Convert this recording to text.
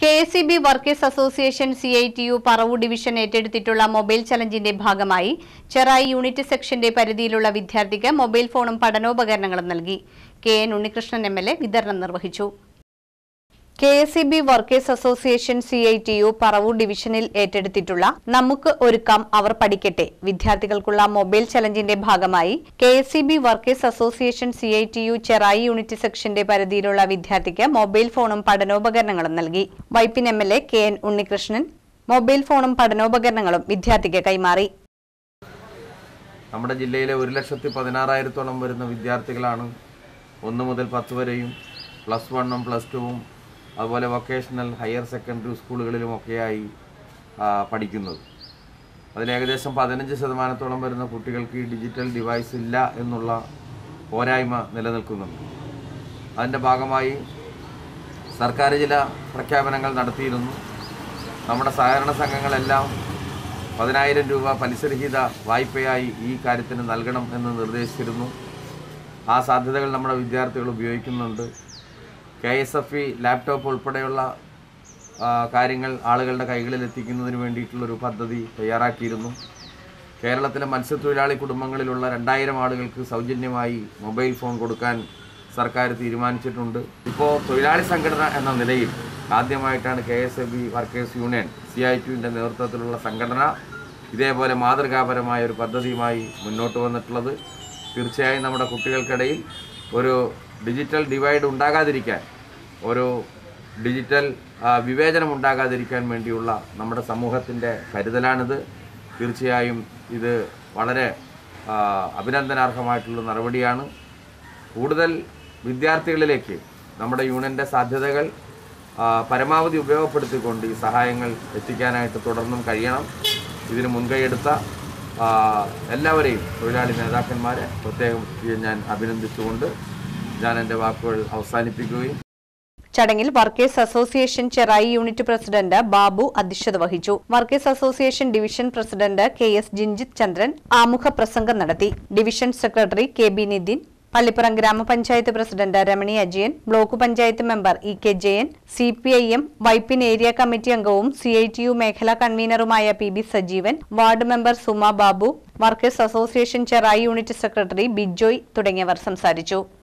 K S E B workers association C I T U Paravur division ഏറ്റെടുത്തിട്ടുള്ള mobile ചലഞ്ചിന്റെ ഭാഗമായി Cherai unit സെക്ഷന്റെ പരിധിയിലുള്ള വിദ്യാർത്ഥിക്ക് മൊബൈൽ ഫോണും പഠനോപകരണങ്ങളും നൽകി K N Unnikrishnan M L A വിതരണം നിർവഹിച്ചു K S E B workers association C I T U Paravur ഡിവിഷനിൽ ഏറ്റെടുത്തിട്ടുള്ള നമുക്ക് ഒരുക്കാം അവർ പഠിക്കട്ടെ വിദ്യാർത്ഥികൾക്കുള്ള മൊബൈൽ ചലഞ്ചിന്റെ ഭാഗമായി K S E B workers association C I T U Cherai unit സെക്ഷന്റെ പരിധിയിലുള്ള വിദ്യാർത്ഥിക്ക് മൊബൈൽ ഫോണും പഠനോപകരണങ്ങളും നൽകി Vypin M L A K N Unnikrishnan mobile ഫോണും പഠനോപകരണങ്ങളും വിദ്യാർത്ഥിക്ക് കൈമാറി നമ്മുടെ ജില്ലയിലെ ഒരു ലക്ഷത്തി പതിനാറായിരത്തോളം വരുന്ന വിദ്യാർത്ഥികളാണ് ഒന്ന് മുതൽ പത്ത് വരെയും പ്ലസ് വണ്ണും പ്ലസ് ടുവും അതുപോലെ വൊക്കേഷണൽ ഹയർ സെക്കൻഡറി സ്കൂളുകളിലുമൊക്കെയായി ആ, പഠിക്കുന്നത് അതിൽ ഏകദേശം പതിനഞ്ച് ശതമാനത്തോളം വരുന്ന കുട്ടികൾക്ക് ഈ ഡിജിറ്റൽ ഡിവൈസ് ഇല്ല എന്നുള്ള പോരായ്മ നിലനിൽക്കുന്നുണ്ട് അതിൻ്റെ ഭാഗമായി സർക്കാർ ചില പ്രഖ്യാപനങ്ങൾ നടത്തിയിരുന്നു നമ്മുടെ സഹകരണ സംഘങ്ങളെല്ലാം പതിനായിരം രൂപ പലിശരഹിത വായ്പയായി ഈ കാര്യത്തിന് നൽകണം എന്ന് നിർദ്ദേശിച്ചിരുന്നു ആ സാധ്യതകൾ നമ്മുടെ വിദ്യാർത്ഥികൾ ഉപയോഗിക്കുന്നുണ്ട് K S F E laptop ഉൾപ്പെടെയുള്ള ആ, കാര്യങ്ങൾ ആളുകളുടെ കൈകളിൽ എത്തിക്കുന്നതിന് വേണ്ടിയിട്ടുള്ളൊരു പദ്ധതി തയ്യാറാക്കിയിരുന്നു കേരളത്തിലെ മത്സ്യത്തൊഴിലാളി കുടുംബങ്ങളിലുള്ള രണ്ടായിരം ആളുകൾക്ക് സൗജന്യമായി മൊബൈൽ ഫോൺ കൊടുക്കാൻ സർക്കാർ തീരുമാനിച്ചിട്ടുണ്ട് ഇപ്പോൾ തൊഴിലാളി സംഘടന എന്ന നിലയിൽ ആദ്യമായിട്ടാണ് K S F B workers union C I ടുവിൻ്റെ നേതൃത്വത്തിലുള്ള സംഘടന ഇതേപോലെ മാതൃകാപരമായ ഒരു പദ്ധതിയുമായി മുന്നോട്ട് വന്നിട്ടുള്ളത് തീർച്ചയായും നമ്മുടെ കുട്ടികൾക്കിടയിൽ ഒരു ഡിജിറ്റൽ ഡിവൈഡ് ഉണ്ടാകാതിരിക്കാൻ ഒരു ഡിജിറ്റൽ ആ, വിവേചനം ഉണ്ടാകാതിരിക്കാൻ വേണ്ടിയുള്ള നമ്മുടെ സമൂഹത്തിൻ്റെ കരുതലാണിത് തീർച്ചയായും ഇത് വളരെ ആ, അഭിനന്ദനാർഹമായിട്ടുള്ള നടപടിയാണ് കൂടുതൽ വിദ്യാർത്ഥികളിലേക്ക് നമ്മുടെ യൂണിയൻ്റെ സാധ്യതകൾ ആ, പരമാവധി ഉപയോഗപ്പെടുത്തിക്കൊണ്ട് ഈ സഹായങ്ങൾ എത്തിക്കാനായിട്ട് തുടർന്നും കഴിയണം ഇതിന് മുൻകൈയെടുത്ത ആ, എല്ലാവരെയും തൊഴിലാളി നേതാക്കന്മാരെ പ്രത്യേകം ഞാൻ അഭിനന്ദിച്ചുകൊണ്ട് ഞാൻ എൻ്റെ വാക്കുകൾ അവസാനിപ്പിക്കുകയും ചടങ്ങിൽ workers association Cherai unit president Babu അധ്യക്ഷത വഹിച്ചു workers association division president K S Jinjith Chandran ആമുഖ പ്രസംഗം നടത്തി division secretary K B Nithin Pallippuram ഗ്രാമപഞ്ചായത്ത് president Ramani Ajayan block panchayat member E K Jayan C P I M Vypin area committee അംഗവും സി ഐ ടി യു മേഖലാ കൺവീനറുമായ P B Sajeevan ward member Suma Babu workers association Cherai unit secretary Bijoy തുടങ്ങിയവർ സംസാരിച്ചു